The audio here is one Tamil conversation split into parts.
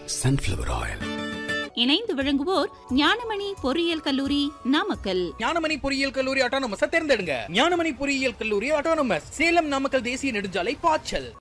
சன்ஃப்ளவர் ஆயில் இணைந்து வழங்குவோர் ஞானமணி பொறியியல் கல்லூரி நாமக்கல் ஞானமணி பொறியியல் கல்லூரி ஆட்டோனமஸ தேர்ந்தெடுங்க ஞானமணி பொறியியல் கல்லூரி ஆட்டோனமஸ் சேலம் நாமக்கல் தேசிய நெடுஞ்சாலை பாய்ச்சல்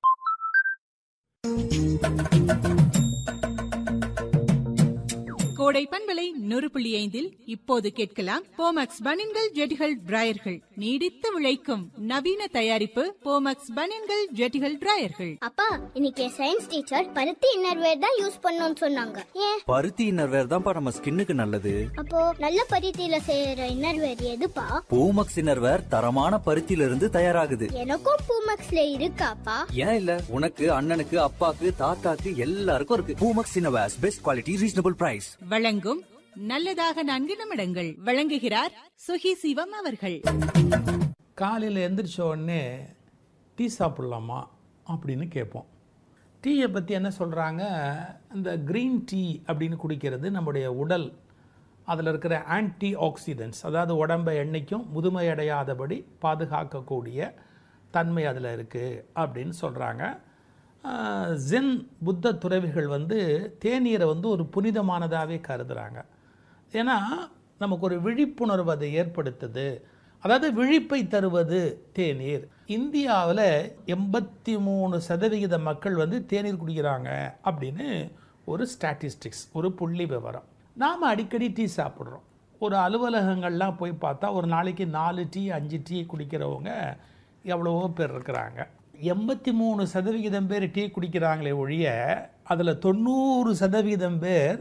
கோடை பண்பலை நூறு புள்ளி ஐந்தில் இப்போது கேட்கலாம் போமக்ஸ் பனின்கள் ஜெட்டிகள் டிராயர்கள் நீடித்து விளைக்கும் நவீன தயாரிப்பு போமக்ஸ் பனின்கள் ஜெட்டிகள் டிராயர்கள் அப்பா இன்னைக்கு சயின்ஸ் டீச்சர் பருத்தி இன்னர்வேர் தான் யூஸ் பண்ணணும்னு சொன்னாங்க ஏன் பருத்தி இன்னர்வேர் தான்ப்பா நம்ம ஸ்கின்னுக்கு நல்லது அப்போ நல்ல பருத்தியில செய்யற இன்னர்வேர் எதுப்பா பூமக்ஸ் இன்னர்வேர் தரமான பருத்தியில இருந்து தயாராகுது எனக்கும் பூமக்ஸ்ல இருக்காப்பா ஏன் இல்ல உனக்கு அண்ணனுக்கு அப்பாக்கு தாத்தாக்கு எல்லாருக்கும் இருக்கு Poomex innerwears best quality reasonable price வழங்கும் நல்லதாக நான்கு நிமிடங்கள் வழங்குகிறார் சுகி சிவம் அவர்கள் காலையில் எந்திரிச்ச உடனே டீ சாப்பிட்லாமா அப்படின்னு கேட்போம் டீயை பற்றி என்ன சொல்கிறாங்க இந்த க்ரீன் டீ அப்படின்னு குடிக்கிறது நம்முடைய உடல் அதில் இருக்கிற ஆன்டி ஆக்சிடென்ட்ஸ் அதாவது உடம்பை என்னைக்கும் முதுமை அடையாதபடி பாதுகாக்கக்கூடிய தன்மை அதில் இருக்குது அப்படின்னு சொல்கிறாங்க ஜென் புத்த துறவிகள் வந்து தேநீரை வந்து ஒரு புனிதமானதாகவே கருதுகிறாங்க ஏன்னா நமக்கு ஒரு விழிப்புணர்வு அதை ஏற்படுத்துது அதாவது விழிப்பை தருவது தேநீர் இந்தியாவில் எண்பத்தி மூணு சதவிகித மக்கள் வந்து தேநீர் குடிக்கிறாங்க அப்படின்னு ஒரு ஸ்டாட்டிஸ்டிக்ஸ் ஒரு புள்ளி விவரம் நாம் அடிக்கடி டீ சாப்பிட்றோம் ஒரு அலுவலகங்கள்லாம் போய் பார்த்தா ஒரு நாளைக்கு நாலு டீ அஞ்சு டீ குடிக்கிறவங்க எவ்வளவோ பேர் இருக்கிறாங்க எண்பத்தி மூணு சதவிகிதம் பேர் டீ குடிக்கிறாங்களே ஒழிய அதில் தொண்ணூறு சதவீதம் பேர்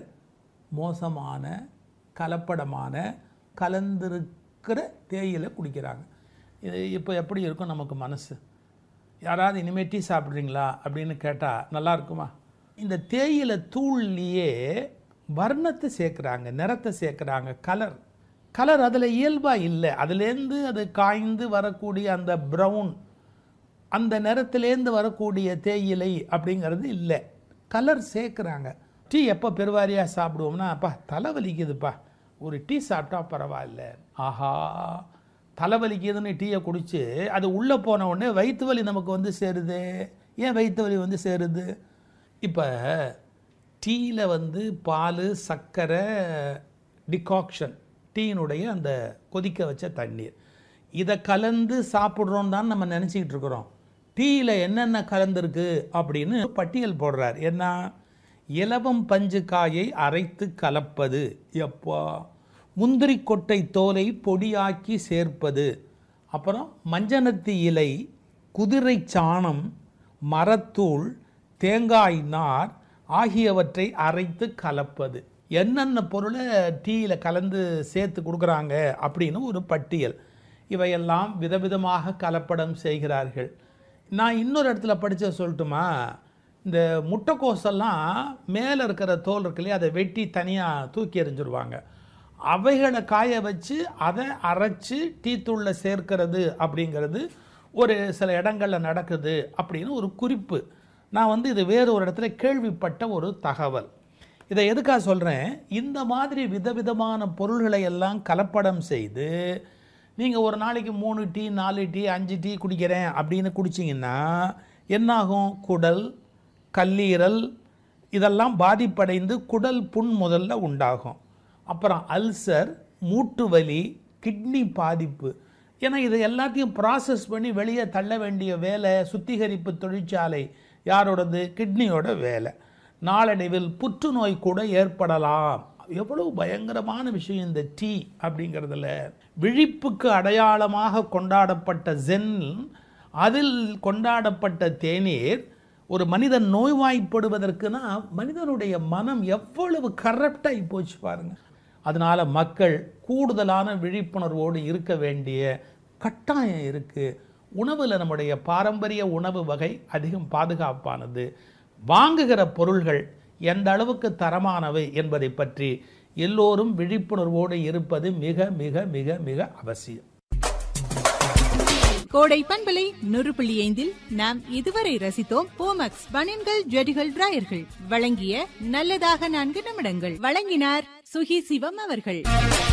மோசமான கலப்படமான கலந்திருக்கிற தேயிலை குடிக்கிறாங்க இது இப்போ எப்படி இருக்கும் நமக்கு மனசு யாராவது இனிமேல் டீ சாப்பிட்றீங்களா அப்படின்னு கேட்டால் நல்லா இருக்குமா இந்த தேயிலை தூள்லேயே வர்ணத்தை சேர்க்குறாங்க நிறத்தை சேர்க்குறாங்க கலர் கலர் அதில் இயல்பாக இல்லை அதுலேருந்து அது காய்ந்து வரக்கூடிய அந்த ப்ரௌன் அந்த நிறத்திலேருந்து வரக்கூடிய தேயிலை அப்படிங்கிறது இல்லை கலர் சேர்க்குறாங்க டீ எப்போ பெருவாரியாக சாப்பிடுவோம்னா அப்பா தலை வலிக்குதுப்பா ஒரு டீ சாப்பிட்டா பரவாயில்ல ஆஹா தலைவலிக்குதுன்னு டீயை குடித்து அது உள்ளே போன உடனே வயிற்று வலி நமக்கு வந்து சேருது ஏன் வயிற்று வலி வந்து சேருது இப்போ டீயில் வந்து பால் சர்க்கரை டிகாக்ஷன் டீயினுடைய அந்த கொதிக்க வச்ச தண்ணீர் இதை கலந்து சாப்பிட்றோம் தான் நம்ம நினச்சிக்கிட்டு இருக்கிறோம் டீயில் என்னென்ன கலந்துருக்கு அப்படின்னு பட்டியல் போடுறார் என்ன இலவம் பஞ்சு காயை அரைத்து கலப்பது எப்போ முந்திரி கொட்டை தோலை பொடியாக்கி சேர்ப்பது அப்புறம் மஞ்சனத்தி இலை குதிரை சாணம் மரத்தூள் தேங்காய் நார் ஆகியவற்றை அரைத்து கலப்பது என்னென்ன பொருளை டீயில் கலந்து சேர்த்து கொடுக்குறாங்க அப்படின்னு ஒரு பட்டியல் இவையெல்லாம் விதவிதமாக கலப்படம் செய்கிறார்கள் நான் இன்னொரு இடத்துல படித்த சொல்லட்டுமா இந்த முட்டைக்கோசெல்லாம் மேலே இருக்கிற தோல் இருக்கு இல்லையா அதை வெட்டி தனியாக தூக்கி எறிஞ்சிருவாங்க அவைகளை காய வச்சு அதை அரைச்சி டீ தூளில் சேர்க்கிறது அப்படிங்கிறது ஒரு சில இடங்களில் நடக்குது அப்படின்னு ஒரு குறிப்பு நான் வந்து இது வேறு ஒரு இடத்துல கேள்விப்பட்ட ஒரு தகவல் இதை எதுக்காக சொல்கிறேன் இந்த மாதிரி விதவிதமான பொருள்களை எல்லாம் கலப்படம் செய்து நீங்கள் ஒரு நாளைக்கு மூணு டீ நாலு டீ அஞ்சு டீ குடிக்கிறேன் அப்படின்னு குடிச்சிங்கன்னா என்னாகும் குடல் கல்லீரல் இதெல்லாம் பாதிப்படைந்து குடல் புண் முதல்ல உண்டாகும் அப்புறம் அல்சர் மூட்டு வலி கிட்னி பாதிப்பு ஏன்னா இதை எல்லாத்தையும் ப்ராசஸ் பண்ணி வெளியே தள்ள வேண்டிய வேலை சுத்திகரிப்பு தொழிற்சாலை யாரோடது கிட்னியோட வேலை நாளடைவில் புற்றுநோய் கூட ஏற்படலாம் எவ்வளவு பயங்கரமான விஷயம் இந்த டீ அப்படிங்கிறதுல விழிப்புக்கு அடையாளமாக கொண்டாடப்பட்ட ஜென் அதில் கொண்டாடப்பட்ட தேநீர் ஒரு மனிதன் நோய்வாய்ப்படுவதற்குனா மனிதனுடைய மனம் எவ்வளவு கரப்டாகி போச்சு பாருங்க அதனால மக்கள் கூடுதலான விழிப்புணர்வோடு இருக்க வேண்டிய கட்டாயம் இருக்குது உணவில் நம்முடைய பாரம்பரிய உணவு வகை அதிகம் பாதுகாப்பானது வாங்குகிற பொருள்கள் எந்த அளவுக்கு தரமானவை என்பதை பற்றி எல்லோரும் விழிப்புணர்வோடு இருப்பது மிக மிக மிக மிக அவசியம் கோடை பண்பலை நூறு புள்ளி ஐந்தில் நாம் இதுவரை ரசித்தோம் போமக்ஸ் பனின்கள் ஜெடிகள் டிராயர்கள் வழங்கிய நல்லதாக நான்கு நிமிடங்கள் வழங்கினார் சுகி சிவம் அவர்கள்